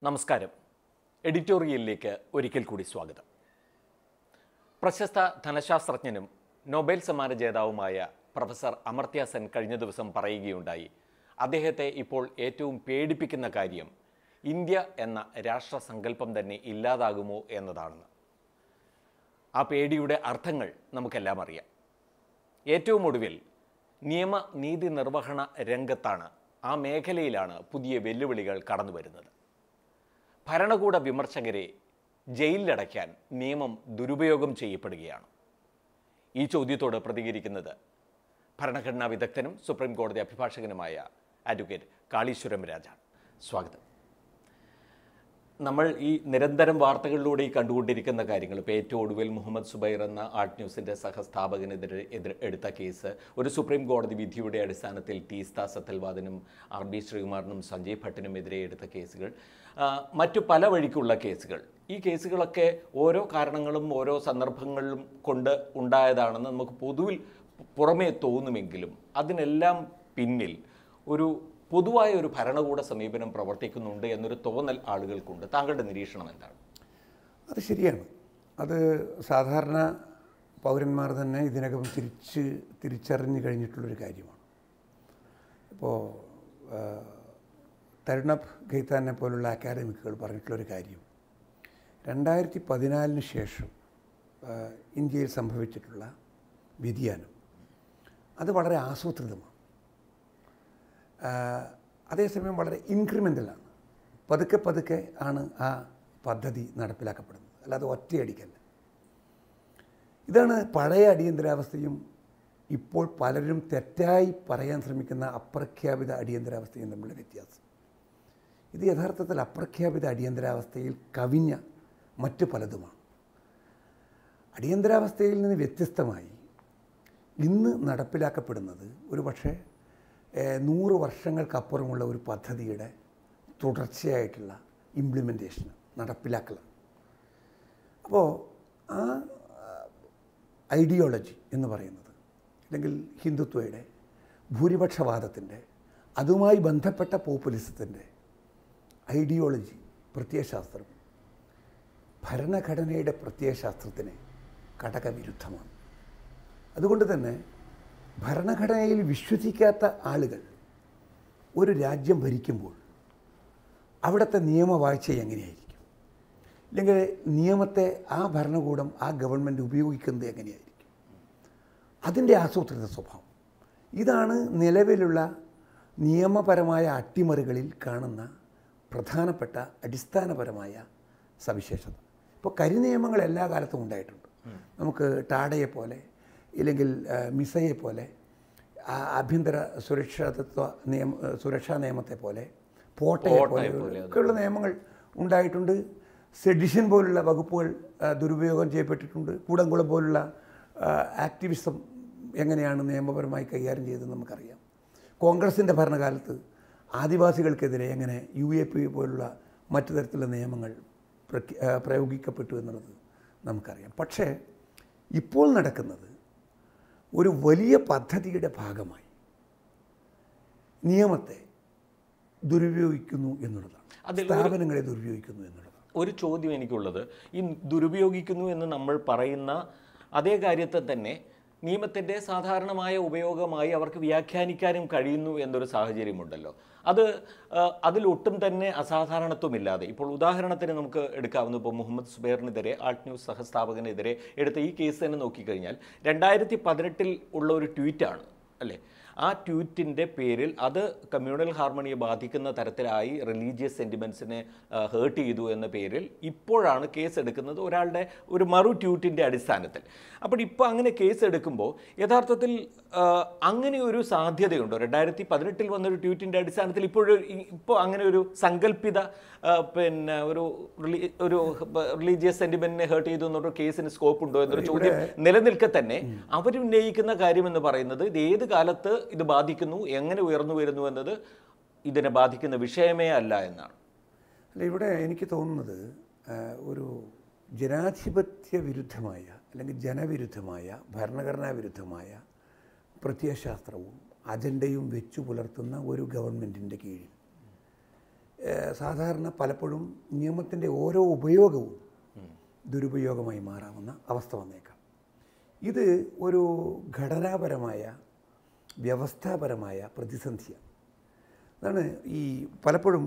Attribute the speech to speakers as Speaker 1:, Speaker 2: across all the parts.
Speaker 1: നമസ്കാരം എഡിറ്റോറിയലിലേക്ക് ഒരിക്കൽ കൂടി സ്വാഗതം പ്രശസ്ത ധനശാസ്ത്രജ്ഞനും നൊബേൽ സമ്മാന ജേതാവുമായ പ്രൊഫസർ അമർത്യ സെൻ കഴിഞ്ഞ ദിവസം പറയുകയുണ്ടായി അദ്ദേഹത്തെ ഇപ്പോൾ ഏറ്റവും പേടിപ്പിക്കുന്ന കാര്യം ഇന്ത്യ എന്ന രാഷ്ട്രസങ്കല്പം തന്നെ ഇല്ലാതാകുമോ എന്നതാണെന്ന് ആ പേടിയുടെ അർത്ഥങ്ങൾ നമുക്കെല്ലാം അറിയാം ഏറ്റവും ഒടുവിൽ നിയമ നീതി നിർവഹണ രംഗത്താണ് ആ മേഖലയിലാണ് പുതിയ വെല്ലുവിളികൾ കടന്നു വരുന്നത് ഭരണകൂട വിമർശകരെ ജയിലിലടയ്ക്കാൻ നിയമം ദുരുപയോഗം ചെയ്യപ്പെടുകയാണ് ഈ ചോദ്യത്തോട് പ്രതികരിക്കുന്നത് ഭരണഘടനാ വിദഗ്ധനും സുപ്രീം കോടതി അഭിഭാഷകനുമായ അഡ്വക്കേറ്റ് കാളീശ്വരം രാജാണ് സ്വാഗതം നമ്മൾ ഈ നിരന്തരം വാർത്തകളിലൂടെ ഈ കണ്ടുകൊണ്ടിരിക്കുന്ന കാര്യങ്ങൾ ഇപ്പോൾ ഏറ്റവും ഒടുവിൽ മുഹമ്മദ് സുബൈർ എന്ന ആർട്ട് ന്യൂസിൻ്റെ സഹസ്ഥാപകനെതിരെ എതിർ എടുത്ത കേസ് ഒരു സുപ്രീം കോടതി വിധിയുടെ അടിസ്ഥാനത്തിൽ ടീസ്ത സത്തൽവാദിനും ആർ ബി ശ്രീകുമാറിനും സഞ്ജയ് ഭട്ടിനുമെതിരെ എടുത്ത കേസുകൾ ആ, മറ്റു പല വഴിക്കുള്ള കേസുകൾ ഈ കേസുകളൊക്കെ ഓരോ കാരണങ്ങളും ഓരോ സന്ദർഭങ്ങളിലും കൊണ്ട് ഉണ്ടായതാണെന്ന് നമുക്ക് പൊതുവിൽ പുറമേ തോന്നുമെങ്കിലും അതിനെല്ലാം പിന്നിൽ ഒരു പൊതുവായ ഒരു ഭരണകൂട സമീപനം പ്രവർത്തിക്കുന്നുണ്ട് എന്നൊരു തോന്നൽ ആളുകൾക്കുണ്ട് താങ്കളുടെ നിരീക്ഷണം എന്താണ്
Speaker 2: അത് ശരിയാണ് അത് സാധാരണ പൗരന്മാർ തന്നെ ഇതിനകം തിരിച്ച് തിരിച്ചറിഞ്ഞു കഴിഞ്ഞിട്ടുള്ളൊരു കാര്യമാണ് ഇപ്പോൾ തരുണബ് ഖൈത്താനെ പോലുള്ള അക്കാഡമിക്കുകൾ പറഞ്ഞിട്ടുള്ളൊരു കാര്യം രണ്ടായിരത്തി പതിനാലിന് ശേഷം ആ, ഇന്ത്യയിൽ സംഭവിച്ചിട്ടുള്ള വ്യതിയാനം അത് വളരെ ആസൂത്രിതമാണ് ആ, അതേസമയം വളരെ ഇൻക്രിമെൻ്റലാണ് പതുക്കെ പതുക്കെ ആണ് ആ പദ്ധതി നടപ്പിലാക്കപ്പെടുന്നത് അല്ലാതെ ഒറ്റയടിക്കല്ല ഇതാണ് പഴയ അടിയന്തരാവസ്ഥയും ഇപ്പോൾ പലരും തെറ്റായി പറയാൻ ശ്രമിക്കുന്ന അപ്രഖ്യാപിത അടിയന്തരാവസ്ഥയും തമ്മിലുള്ള വ്യത്യാസം ഇത് യഥാർത്ഥത്തിൽ അപ്രഖ്യാപിത അടിയന്തരാവസ്ഥയിൽ കവിഞ്ഞ മറ്റു പലതുമാണ് അടിയന്തരാവസ്ഥയിൽ നിന്ന് വ്യത്യസ്തമായി ഇന്ന് നടപ്പിലാക്കപ്പെടുന്നത് ഒരു പക്ഷേ ഏഹ്, നൂറ് വർഷങ്ങൾക്കപ്പുറമുള്ള ഒരു പദ്ധതിയുടെ തുടർച്ചയായിട്ടുള്ള ഇംപ്ലിമെൻറ്റേഷൻ നടപ്പിലാക്കലാണ് അപ്പോൾ ആ ഐഡിയോളജി എന്ന് പറയുന്നത് അല്ലെങ്കിൽ ഹിന്ദുത്വയുടെ ഭൂരിപക്ഷവാദത്തിൻ്റെ അതുമായി ബന്ധപ്പെട്ട പോപ്പുലിസത്തിൻ്റെ ഐഡിയോളജി പ്രത്യയശാസ്ത്രം ഭരണഘടനയുടെ പ്രത്യയശാസ്ത്രത്തിന് ഘടകവിരുദ്ധമാണ് അതുകൊണ്ട് തന്നെ ഭരണഘടനയിൽ വിശ്വസിക്കാത്ത ആളുകൾ ഒരു രാജ്യം ഭരിക്കുമ്പോൾ അവിടുത്തെ നിയമവാഴ്ച എങ്ങനെയായിരിക്കും അല്ലെങ്കിൽ നിയമത്തെ ആ ഭരണകൂടം ആ ഗവൺമെൻറ് ഉപയോഗിക്കുന്നത് എങ്ങനെയായിരിക്കും അതിൻ്റെ ആസൂത്രിത സ്വഭാവം ഇതാണ് നിലവിലുള്ള നിയമപരമായ അട്ടിമറികളിൽ കാണുന്ന പ്രധാനപ്പെട്ട അടിസ്ഥാനപരമായ സവിശേഷത ഇപ്പോൾ കരിനിയമങ്ങൾ എല്ലാ കാലത്തും ഉണ്ടായിട്ടുണ്ട് നമുക്ക് ടാഡയെ പോലെ ഇല്ലെങ്കിൽ ആ, മിസയെ പോലെ ആ, ആഭ്യന്തര സുരക്ഷിതത്വ നിയമ സുരക്ഷാ നിയമത്തെ പോലെ പോട്ടയെ പോലെ ഒക്കെയുള്ള നിയമങ്ങൾ ഉണ്ടായിട്ടുണ്ട് സെഡിഷൻ പോലുള്ള വകുപ്പുകൾ ആ, ദുരുപയോഗം ചെയ്യപ്പെട്ടിട്ടുണ്ട് കൂടംകുളം പോലുള്ള ആ, ആക്ടിവിസം എങ്ങനെയാണ് നിയമപരമായി കൈകാര്യം ചെയ്തതെന്ന് നമുക്കറിയാം കോൺഗ്രസിൻ്റെ ഭരണകാലത്ത് ആദിവാസികൾക്കെതിരെ എങ്ങനെ യു എ പി പോലുള്ള മറ്റു തരത്തിലുള്ള നിയമങ്ങൾ പ്രഖ്യ- ആ, പ്രയോഗിക്കപ്പെട്ടു എന്നുള്ളത് നമുക്കറിയാം പക്ഷേ ഇപ്പോൾ നടക്കുന്നത് ഒരു വലിയ പദ്ധതിയുടെ ഭാഗമായി നിയമത്തെ ദുരുപയോഗിക്കുന്നു എന്നുള്ളതാണ് സ്ഥാപനങ്ങളെ ദുരുപയോഗിക്കുന്നു എന്നുള്ളതാണ്
Speaker 1: ഒരു ചോദ്യം എനിക്കുള്ളത് ഈ ദുരുപയോഗിക്കുന്നു എന്ന് നമ്മൾ പറയുന്ന അതേ കാര്യത്തെ തന്നെ നിയമത്തിൻ്റെ സാധാരണമായ ഉപയോഗമായി അവർക്ക് വ്യാഖ്യാനിക്കാനും കഴിയുന്നു എന്നൊരു സാഹചര്യമുണ്ടല്ലോ അത് ആ, അതിലൊട്ടും തന്നെ അസാധാരണത്വമില്ലാതെ ഇപ്പോൾ ഉദാഹരണത്തിന് നമുക്ക് എടുക്കാവുന്ന ഇപ്പോൾ മുഹമ്മദ് സുബൈറിനെതിരെ ആർട്ട് ന്യൂസ് സഹസ്ഥാപകനെതിരെ എടുത്ത ഈ കേസ് തന്നെ നോക്കിക്കഴിഞ്ഞാൽ രണ്ടായിരത്തി പതിനെട്ടിൽ ഉള്ള ഒരു ട്വീറ്റാണ് അല്ലേ ആ ട്വീറ്റിൻ്റെ പേരിൽ അത് കമ്മ്യൂണൽ ഹാർമണിയെ ബാധിക്കുന്ന തരത്തിലായി റിലീജിയസ് സെൻറ്റിമെൻസിനെ ഹേർട്ട് ചെയ്തു എന്ന പേരിൽ ഇപ്പോഴാണ് കേസ് എടുക്കുന്നത് ഒരാളുടെ ഒരു മറു ട്വീറ്റിൻ്റെ അടിസ്ഥാനത്തിൽ അപ്പോൾ ഇപ്പോൾ അങ്ങനെ കേസ് എടുക്കുമ്പോൾ യഥാർത്ഥത്തിൽ ആ, അങ്ങനെ ഒരു സാധ്യതയുണ്ടോ രണ്ടായിരത്തി പതിനെട്ടിൽ വന്നൊരു ട്വീറ്റിൻ്റെ അടിസ്ഥാനത്തിൽ ഇപ്പോഴൊരു ഇപ്പോൾ അങ്ങനെ ഒരു സങ്കല്പിത ആ, പിന്നെ ഒരു റിലി- ഒരു റിലീജിയസ് സെൻറ്റിമെൻറ്റിനെ ഹേർട്ട് ചെയ്തു എന്നൊരു കേസിന് സ്കോപ്പ് ഉണ്ടോ എന്നൊരു ചോദ്യം നിലനിൽക്കെ തന്നെ അവരുന്നയിക്കുന്ന കാര്യമെന്ന് പറയുന്നത് ഇത് ഏത് കാലത്ത് ഇത് ബാധിക്കുന്നു എങ്ങനെ ഉയർന്നു വരുന്നു എന്നത് ഇതിനെ ബാധിക്കുന്ന വിഷയമേ അല്ല എന്നാണ്
Speaker 2: അല്ല ഇവിടെ എനിക്ക് തോന്നുന്നത് ആ, ഒരു ജനാധിപത്യ വിരുദ്ധമായ അല്ലെങ്കിൽ ജനവിരുദ്ധമായ ഭരണഘടനാ വിരുദ്ധമായ പ്രത്യയശാസ്ത്രവും അജണ്ടയും വെച്ചു പുലർത്തുന്ന ഒരു ഗവൺമെൻറ്റിൻ്റെ കീഴിൽ ഏഹ്, സാധാരണ പലപ്പോഴും നിയമത്തിൻ്റെ ഓരോ ഉപയോഗവും ദുരുപയോഗമായി മാറാവുന്ന അവസ്ഥ വന്നേക്കാം ഇത് ഒരു ഘടനാപരമായ വ്യവസ്ഥാപരമായ പ്രതിസന്ധിയാണ് അതാണ് ഈ പലപ്പോഴും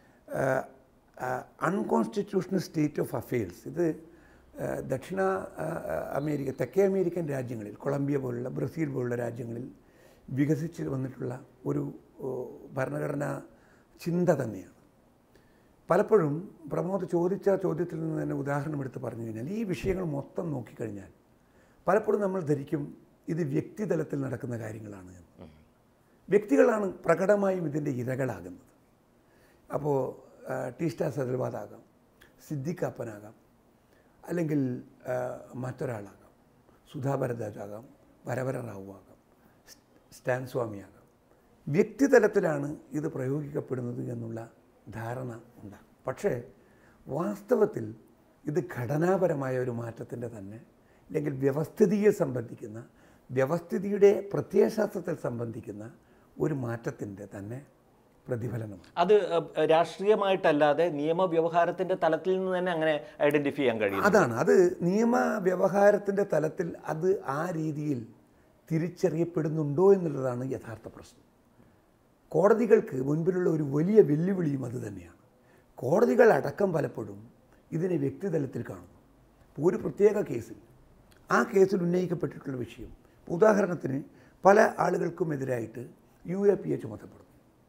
Speaker 2: അൺകോൺസ്റ്റിറ്റ്യൂഷണൽ സ്റ്റേറ്റ് ഓഫ് അഫയേഴ്സ് ഇത് ആ, ദക്ഷിണ ആ, ആ, അമേരിക്ക തെക്കേ അമേരിക്കൻ രാജ്യങ്ങളിൽ കൊളംബിയ പോലുള്ള ബ്രസീൽ പോലുള്ള രാജ്യങ്ങളിൽ വികസിച്ച് വന്നിട്ടുള്ള ഒരു ഓ, ഭരണഘടനാ ചിന്ത തന്നെയാണ് പലപ്പോഴും പ്രമോദ് ചോദിച്ച ചോദ്യത്തിൽ നിന്ന് തന്നെ ഉദാഹരണം എടുത്ത് പറഞ്ഞു കഴിഞ്ഞാൽ ഈ വിഷയങ്ങൾ മൊത്തം നോക്കിക്കഴിഞ്ഞാൽ പലപ്പോഴും നമ്മൾ ധരിക്കും ഇത് വ്യക്തിതലത്തിൽ നടക്കുന്ന കാര്യങ്ങളാണ് എന്ന് വ്യക്തികളാണ് പ്രകടമായും ഇതിൻ്റെ ഇരകളാകുന്നത് അപ്പോൾ ടീസ്റ്റ സദൽവാദാകാം സിദ്ദിഖാപ്പനാകാം അല്ലെങ്കിൽ ആ, മറ്റൊരാളാകാം സുധാ ഭരദ്വാജാകാം വരവര റാവു ആകാം സ്- സ്റ്റാൻ സ്വാമിയാകാം വ്യക്തിതലത്തിലാണ് ഇത് പ്രയോഗിക്കപ്പെടുന്നത് എന്നുള്ള ധാരണ ഉണ്ടാകും പക്ഷേ വാസ്തവത്തിൽ ഇത് ഘടനാപരമായ ഒരു മാറ്റത്തിൻ്റെ തന്നെ അല്ലെങ്കിൽ വ്യവസ്ഥിതിയെ സംബന്ധിക്കുന്ന വ്യവസ്ഥിതിയുടെ പ്രത്യയശാസ്ത്രത്തിൽ സംബന്ധിക്കുന്ന ഒരു മാറ്റത്തിൻ്റെ തന്നെ പ്രതിഫലനമാണ്
Speaker 1: അത് അഹ്, രാഷ്ട്രീയമായിട്ടല്ലാതെ നിയമവ്യവഹാരത്തിന്റെ തലത്തിൽ നിന്ന് തന്നെ അങ്ങനെ ഐഡന്റിഫൈ ചെയ്യാൻ കഴിയും
Speaker 2: അതാണ് അത് നിയമ വ്യവഹാരത്തിൻ്റെ തലത്തിൽ അത് ആ രീതിയിൽ തിരിച്ചറിയപ്പെടുന്നുണ്ടോ എന്നുള്ളതാണ് യഥാർത്ഥ പ്രശ്നം കോടതികൾക്ക് മുൻപിലുള്ള ഒരു വലിയ വെല്ലുവിളിയും അത് തന്നെയാണ് കോടതികൾ അടക്കം പലപ്പോഴും ഇതിനെ വ്യക്തിതലത്തിൽ കാണുന്നു ഇപ്പോൾ ഒരു പ്രത്യേക കേസിൽ ആ കേസിൽ ഉന്നയിക്കപ്പെട്ടിട്ടുള്ള വിഷയം ഉദാഹരണത്തിന് പല ആളുകൾക്കും എതിരായിട്ട് യു എ പി എ ചുമത്തപ്പെടുന്നു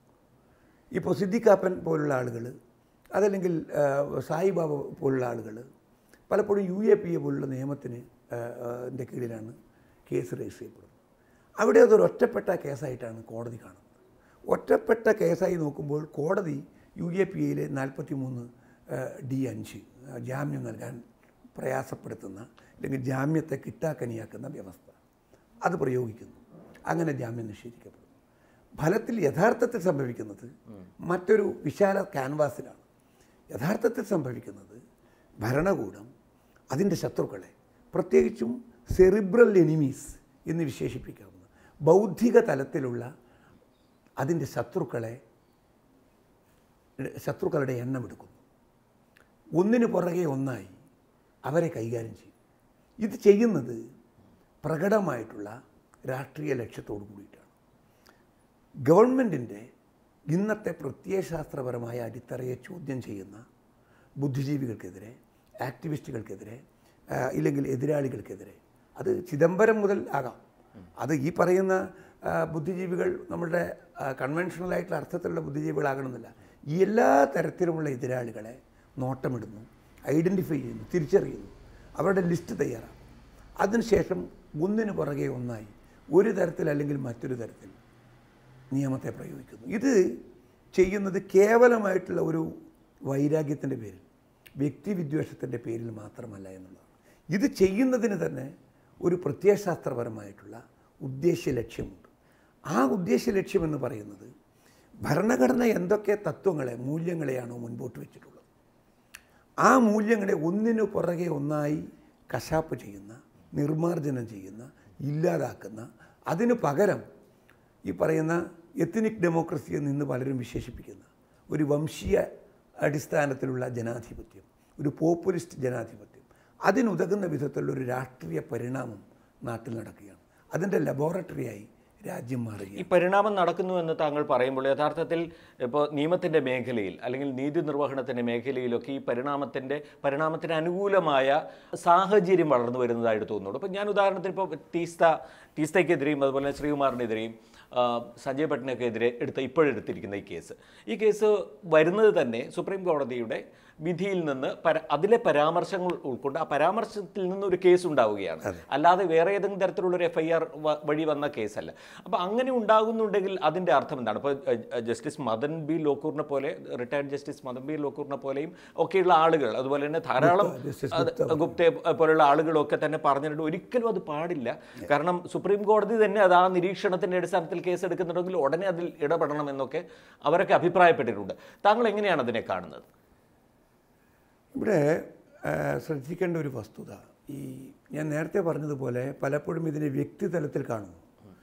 Speaker 2: ഇപ്പോൾ സിദ്ദിഖാപ്പൻ പോലുള്ള ആളുകൾ അതല്ലെങ്കിൽ ആ, സായിബാബ പോലുള്ള ആളുകൾ പലപ്പോഴും യു എ പി എ പോലുള്ള നിയമത്തിന് ആ, ആ, ൻ്റെ കീഴിലാണ് കേസ് രജിസ്റ്റർ ചെയ്യപ്പെടുന്നത് അവിടെ അതൊരു ഒറ്റപ്പെട്ട കേസായിട്ടാണ് കോടതി കാണുന്നത് ഒറ്റപ്പെട്ട കേസായി നോക്കുമ്പോൾ കോടതി യു എ പി എയിലെ നാൽപ്പത്തി മൂന്ന് ഡി അഞ്ച് ആ, ജാമ്യം നൽകാൻ പ്രയാസപ്പെടുത്തുന്ന അല്ലെങ്കിൽ ജാമ്യത്തെ കിട്ടാക്കനിയാക്കുന്ന വ്യവസ്ഥ അത് പ്രയോഗിക്കുന്നു അങ്ങനെ ജാമ്യം നിഷേധിക്കപ്പെടുന്നു ഫലത്തിൽ യഥാർത്ഥത്തിൽ സംഭവിക്കുന്നത് മറ്റൊരു വിശാല ക്യാൻവാസിലാണ് യഥാർത്ഥത്തിൽ സംഭവിക്കുന്നത് ഭരണകൂടം അതിൻ്റെ ശത്രുക്കളെ പ്രത്യേകിച്ചും സെറിബ്രൽ എനിമീസ് എന്ന് വിശേഷിപ്പിക്കാവുന്ന ബൗദ്ധിക തലത്തിലുള്ള അതിൻ്റെ ശത്രുക്കളെ ശത്രുക്കളുടെ എണ്ണം എടുക്കുന്നു ഒന്നിനു പുറകെ ഒന്നായി അവരെ കൈകാര്യം ചെയ്യും ഇത് ചെയ്യുന്നത് പ്രകടമായിട്ടുള്ള രാഷ്ട്രീയ ലക്ഷ്യത്തോടു കൂടിയിട്ടാണ് ഗവൺമെൻറ്റിൻ്റെ ഇന്നത്തെ പ്രത്യയശാസ്ത്രപരമായ അടിത്തറയെ ചോദ്യം ചെയ്യുന്ന ബുദ്ധിജീവികൾക്കെതിരെ ആക്ടിവിസ്റ്റുകൾക്കെതിരെ ആ, ഇല്ലെങ്കിൽ എതിരാളികൾക്കെതിരെ അത് ചിദംബരം മുതൽ ആകാം അത് ഈ പറയുന്ന ആ, ബുദ്ധിജീവികൾ നമ്മളുടെ കൺവെൻഷണൽ ആയിട്ടുള്ള അർത്ഥത്തിലുള്ള ബുദ്ധിജീവികളാകണമെന്നില്ല ഈ എല്ലാ തരത്തിലുമുള്ള എതിരാളികളെ നോട്ടമിടുന്നു ഐഡൻറ്റിഫൈ ചെയ്യുന്നു തിരിച്ചറിയുന്നു അവരുടെ ലിസ്റ്റ് തയ്യാറാക്കും അതിനുശേഷം ഒന്നിനു പുറകെ ഒന്നായി ഒരു തരത്തിൽ അല്ലെങ്കിൽ മറ്റൊരു തരത്തിൽ നിയമത്തെ പ്രയോഗിക്കുന്നു ഇത് ചെയ്യുന്നത് കേവലമായിട്ടുള്ള ഒരു വൈരാഗ്യത്തിൻ്റെ പേരിൽ വ്യക്തിവിദ്വേഷത്തിൻ്റെ പേരിൽ മാത്രമല്ല എന്നുള്ളതാണ് ഇത് ചെയ്യുന്നതിന് തന്നെ ഒരു പ്രത്യയശാസ്ത്രപരമായിട്ടുള്ള ഉദ്ദേശ്യ ലക്ഷ്യമുണ്ട് ആ ഉദ്ദേശ്യ ലക്ഷ്യം എന്ന് പറയുന്നത് ഭരണഘടന എന്തൊക്കെ തത്വങ്ങളെ മൂല്യങ്ങളെയാണോ മുൻപോട്ട് വെച്ചിട്ടുള്ളത് ആ മൂല്യങ്ങളെ ഒന്നിനു പുറകെ ഒന്നായി കശാപ്പ് ചെയ്യുന്ന നിർമ്മാർജ്ജനം ചെയ്യുന്ന ഇല്ലാതാക്കുന്ന അതിനു പകരം ഈ പറയുന്ന എത്തനിക് ഡെമോക്രസി എന്ന് ഇന്ന് പലരും വിശേഷിപ്പിക്കുന്ന ഒരു വംശീയ അടിസ്ഥാനത്തിലുള്ള ജനാധിപത്യം ഒരു പോപ്പുലിസ്റ്റ് ജനാധിപത്യം അതിനുതകുന്ന വിധത്തിലുള്ള ഒരു രാഷ്ട്രീയ പരിണാമം നാട്ടിൽ നടക്കുകയാണ് അതിൻ്റെ ലബോറട്ടറിയായി രാജ്യം മാറുകയാണ്
Speaker 1: ഈ പരിണാമം നടക്കുന്നു എന്ന് താങ്കൾ പറയുമ്പോൾ യഥാർത്ഥത്തിൽ ഇപ്പോൾ നിയമത്തിൻ്റെ മേഖലയിൽ അല്ലെങ്കിൽ നീതി നിർവഹണത്തിൻ്റെ മേഖലയിലൊക്കെ ഈ പരിണാമത്തിൻ്റെ പരിണാമത്തിന് അനുകൂലമായ സാഹചര്യം വളർന്നു വരുന്നതായിട്ട് തോന്നുന്നു അപ്പോൾ ഞാൻ ഉദാഹരണത്തിന് ഇപ്പോൾ ടീസ്ത ടീസ്തയ്ക്കെതിരെയും അതുപോലെ തന്നെ ശ്രീകുമാറിനെതിരെയും ആ, സഞ്ജയ് ഭട്ടിനെതിരെ എടുത്ത ഇപ്പോഴെടുത്തിരിക്കുന്ന ഈ കേസ് ഈ കേസ് വരുന്നത് തന്നെ സുപ്രീം കോടതിയുടെ വിധിയിൽ നിന്ന് പര അതിലെ പരാമർശങ്ങൾ ഉൾക്കൊണ്ട് ആ പരാമർശത്തിൽ നിന്ന് ഒരു കേസ് ഉണ്ടാവുകയാണ് അല്ലാതെ വേറെ ഏതെങ്കിലും തരത്തിലുള്ള ഒരു എഫ് ഐ ആർ വഴി വന്ന കേസല്ല അപ്പോൾ അങ്ങനെ ഉണ്ടാകുന്നുണ്ടെങ്കിൽ അതിൻ്റെ അർത്ഥം എന്താണ് ഇപ്പോൾ ജസ്റ്റിസ് മദൻ ബി ലോക്കൂറിനെ പോലെ റിട്ടയർഡ് ജസ്റ്റിസ് മദൻ ബി ലോക്കൂറിനെ പോലെയും ഒക്കെയുള്ള ആളുകൾ അതുപോലെ തന്നെ ധാരാളം
Speaker 2: ജസ്റ്റിസ്
Speaker 1: അത് ഗുപ്തയെ പോലുള്ള ആളുകളൊക്കെ തന്നെ പറഞ്ഞിട്ടുണ്ട് ഒരിക്കലും അത് പാടില്ല കാരണം സുപ്രീം കോടതി തന്നെ അത് ആ നിരീക്ഷണത്തിന്റെ അടിസ്ഥാനത്തിൽ കേസ് എടുക്കുന്നുണ്ടെങ്കിൽ ഉടനെ അതിൽ ഇടപെടണം എന്നൊക്കെ അവരൊക്കെ അഭിപ്രായപ്പെട്ടിട്ടുണ്ട് താങ്കൾ എങ്ങനെയാണ് അതിനെ കാണുന്നത്
Speaker 2: ഇവിടെ ആ, ശ്രദ്ധിക്കേണ്ട ഒരു വസ്തുത ഈ ഞാൻ നേരത്തെ പറഞ്ഞതുപോലെ പലപ്പോഴും ഇതിനെ വ്യക്തിതലത്തിൽ കാണുന്നു